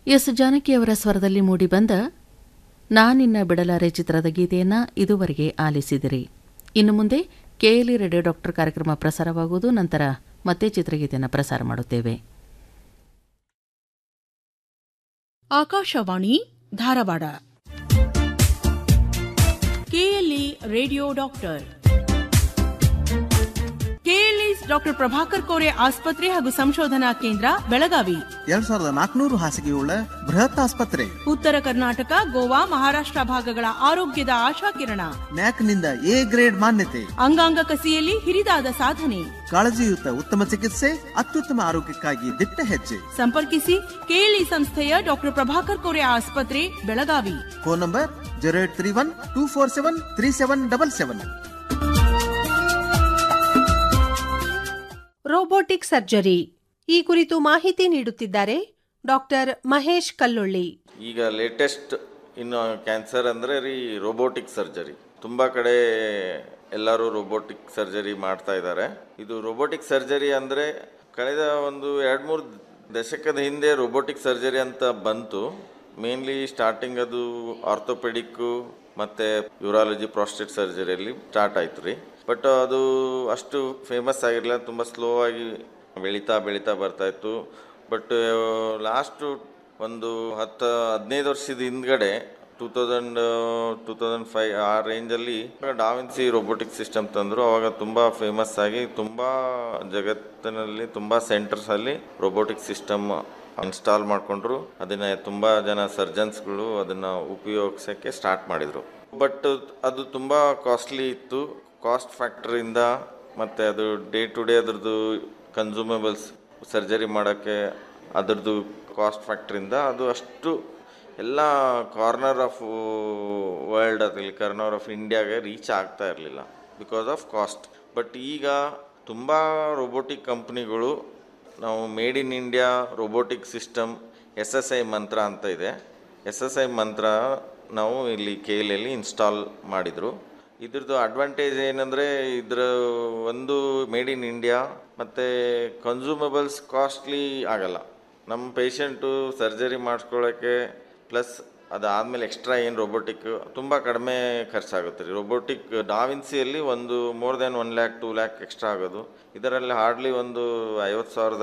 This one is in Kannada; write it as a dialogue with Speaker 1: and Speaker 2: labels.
Speaker 1: ಎಸ್ ಜಾನಕಿಯವರ ಸ್ವರದಲ್ಲಿ ಮೂಡಿಬಂದ ನಾನಿನ್ನ ಬಿಡಲಾರೆ ಚಿತ್ರದ ಗೀತೆಯನ್ನ ಇದುವರೆಗೆ ಆಲಿಸಿದಿರಿ ಇನ್ನು ಮುಂದೆ ಕೆಎಲ್ಇ ರೇಡಿಯೋ ಡಾಕ್ಟರ್ ಕಾರ್ಯಕ್ರಮ ಪ್ರಸಾರವಾಗುವುದು ನಂತರ ಮತ್ತೆ ಚಿತ್ರಗೀತೆಯನ್ನು ಪ್ರಸಾರ ಮಾಡುತ್ತೇವೆ
Speaker 2: Akashvani Dharwad KLE radio doctor KLE doctor Prabhakar Kore ಆಸ್ಪತ್ರೆ ಹಾಗೂ ಸಂಶೋಧನಾ ಕೇಂದ್ರ ಬೆಳಗಾವಿ
Speaker 3: ಎರಡ್ ಸಾವಿರದ ನಾಲ್ಕುನೂರು ಹಾಸಿಗೆಯುಳ್ಳ ಬೃಹತ್ ಆಸ್ಪತ್ರೆ
Speaker 2: ಉತ್ತರ ಕರ್ನಾಟಕ ಗೋವಾ ಮಹಾರಾಷ್ಟ್ರ ಭಾಗಗಳ ಆರೋಗ್ಯದ ಆಶಾಕಿರಣ
Speaker 3: ನ್ಯಾಕ್ನಿಂದ ಎ ಗ್ರೇಡ್ ಮಾನ್ಯತೆ
Speaker 2: ಅಂಗಾಂಗ ಕಸಿಯಲ್ಲಿ ಹಿರಿದಾದ ಸಾಧನೆ
Speaker 3: ಕಾಳಜಿಯುತ ಉತ್ತಮ ಚಿಕಿತ್ಸೆ ಅತ್ಯುತ್ತಮ ಆರೋಗ್ಯಕ್ಕಾಗಿ ದಿಟ್ಟ ಹೆಜ್ಜೆ
Speaker 2: ಸಂಪರ್ಕಿಸಿ ಕೆಎಲ್ಇ ಸಂಸ್ಥೆಯ ಡಾಕ್ಟರ್ ಪ್ರಭಾಕರ್ ಕೋರೆ ಆಸ್ಪತ್ರೆ Belagavi
Speaker 3: phone number zero eight three one two four seven three seven double seven
Speaker 4: robotic surgery ಈ ಕುರಿತು ಮಾಹಿತಿ ನೀಡುತ್ತಿದ್ದಾರೆ ಡಾಕ್ಟರ್ ಮಹೇಶ್ ಕಲ್ಲೊಳ್ಳಿ
Speaker 5: ಈಗ ಲೇಟೆಸ್ಟ್ ಇನ್ನು ಕ್ಯಾನ್ಸರ್ ಅಂದರೆ ರೀ ರೋಬೋಟಿಕ್ ಸರ್ಜರಿ ತುಂಬ ಕಡೆ ಎಲ್ಲರೂ ರೋಬೋಟಿಕ್ ಸರ್ಜರಿ ಮಾಡ್ತಾ ಇದ್ದಾರೆ ಇದು ರೋಬೋಟಿಕ್ ಸರ್ಜರಿ ಅಂದರೆ ಕಳೆದ ಒಂದು ಎರಡು ಮೂರು ದಶಕದ ಹಿಂದೆ ರೋಬೋಟಿಕ್ ಸರ್ಜರಿ ಅಂತ ಬಂತು ಮೇನ್ಲಿ ಸ್ಟಾರ್ಟಿಂಗ್ ಅದು ಆರ್ಥೋಪೆಡಿಕ್ಕು ಮತ್ತು ಯೂರಾಲಜಿ ಪ್ರಾಸ್ಟೇಟ್ ಸರ್ಜರಿಯಲ್ಲಿ ಸ್ಟಾರ್ಟ್ ಆಯ್ತು ರೀ ಬಟ್ ಅದು ಅಷ್ಟು ಫೇಮಸ್ ಆಗಿರಲಿಲ್ಲ ತುಂಬ ಸ್ಲೋ ಆಗಿ ಬೆಳೀತಾ ಬೆಳೀತಾ ಬರ್ತಾ ಇತ್ತು ಬಟ್ ಲಾಸ್ಟು ಒಂದು ಹತ್ತು ಹದಿನೈದು ವರ್ಷದ ಹಿಂದ್ಗಡೆ two thousand two thousand five ಆ ರೇಂಜಲ್ಲಿ ಡಾವಿನ್ಸಿ ರೋಬೋಟಿಕ್ ಸಿಸ್ಟಮ್ ತಂದರು ಅವಾಗ ತುಂಬ ಫೇಮಸ್ ಆಗಿ ತುಂಬ ಜಗತ್ತಿನಲ್ಲಿ ತುಂಬ ಸೆಂಟರ್ಸಲ್ಲಿ ರೋಬೋಟಿಕ್ ಸಿಸ್ಟಮ್ ಇನ್ಸ್ಟಾಲ್ ಮಾಡಿಕೊಂಡ್ರು ಅದನ್ನ ತುಂಬ ಜನ ಸರ್ಜನ್ಸ್ಗಳು ಅದನ್ನು ಉಪಯೋಗಿಸೋಕ್ಕೆ ಸ್ಟಾರ್ಟ್ ಮಾಡಿದರು ಬಟ್ ಅದು ತುಂಬ ಕಾಸ್ಟ್ಲಿ ಇತ್ತು ಕಾಸ್ಟ್ ಫ್ಯಾಕ್ಟ್ರಿಂದ ಮತ್ತು ಅದು ಡೇ ಟು ಡೇ ಅದ್ರದ್ದು ಕನ್ಸೂಮೇಬಲ್ಸ್ ಸರ್ಜರಿ ಮಾಡೋಕ್ಕೆ ಅದ್ರದ್ದು ಕಾಸ್ಟ್ ಫ್ಯಾಕ್ಟ್ರಿಂದ ಅದು ಅಷ್ಟು ಎಲ್ಲ ಕಾರ್ನರ್ ಆಫ್ ವರ್ಲ್ಡ್ ಅದಲ್ಲಿ ಕಾರ್ನರ್ ಆಫ್ ಇಂಡಿಯಾಗೆ ರೀಚ್ ಆಗ್ತಾ ಇರಲಿಲ್ಲ ಬಿಕಾಸ್ ಆಫ್ ಕಾಸ್ಟ್ ಬಟ್ ಈಗ ತುಂಬ ರೋಬೋಟಿಕ್ ಕಂಪ್ನಿಗಳು ನಾವು made in India robotic system S S I Mantra ಅಂತ ಇದೆ ಎಸ್ ಎಸ್ ಐ ಮಂತ್ರ ನಾವು ಇಲ್ಲಿ ಕೆ ಎಲ್ ಇನ್ಸ್ಟಾಲ್ ಮಾಡಿದರು ಇದ್ರದ್ದು ಅಡ್ವಾಂಟೇಜ್ ಏನಂದರೆ ಇದ್ರ ಒಂದು ಮೇಡ್ ಇನ್ ಇಂಡಿಯಾ ಮತ್ತು ಕನ್ಸೂಮಬಲ್ಸ್ ಕಾಸ್ಟ್ಲಿ ಆಗಲ್ಲ ನಮ್ಮ ಪೇಷಂಟು ಸರ್ಜರಿ ಮಾಡಿಸ್ಕೊಳ್ಳೋಕ್ಕೆ ಪ್ಲಸ್ ಅದಾದಮೇಲೆ ಎಕ್ಸ್ಟ್ರಾ ಏನು ರೋಬೋಟಿಕ್ ತುಂಬ ಕಡಿಮೆ ಖರ್ಚಾಗುತ್ತೆ ರೀ ರೋಬೋಟಿಕ್ ಡಾವಿನ್ಸಿಯಲ್ಲಿ ಒಂದು more than one lakh two lakh extra ಆಗೋದು ಇದರಲ್ಲಿ ಹಾರ್ಡ್ಲಿ ಒಂದು ಐವತ್ತು ಸಾವಿರದ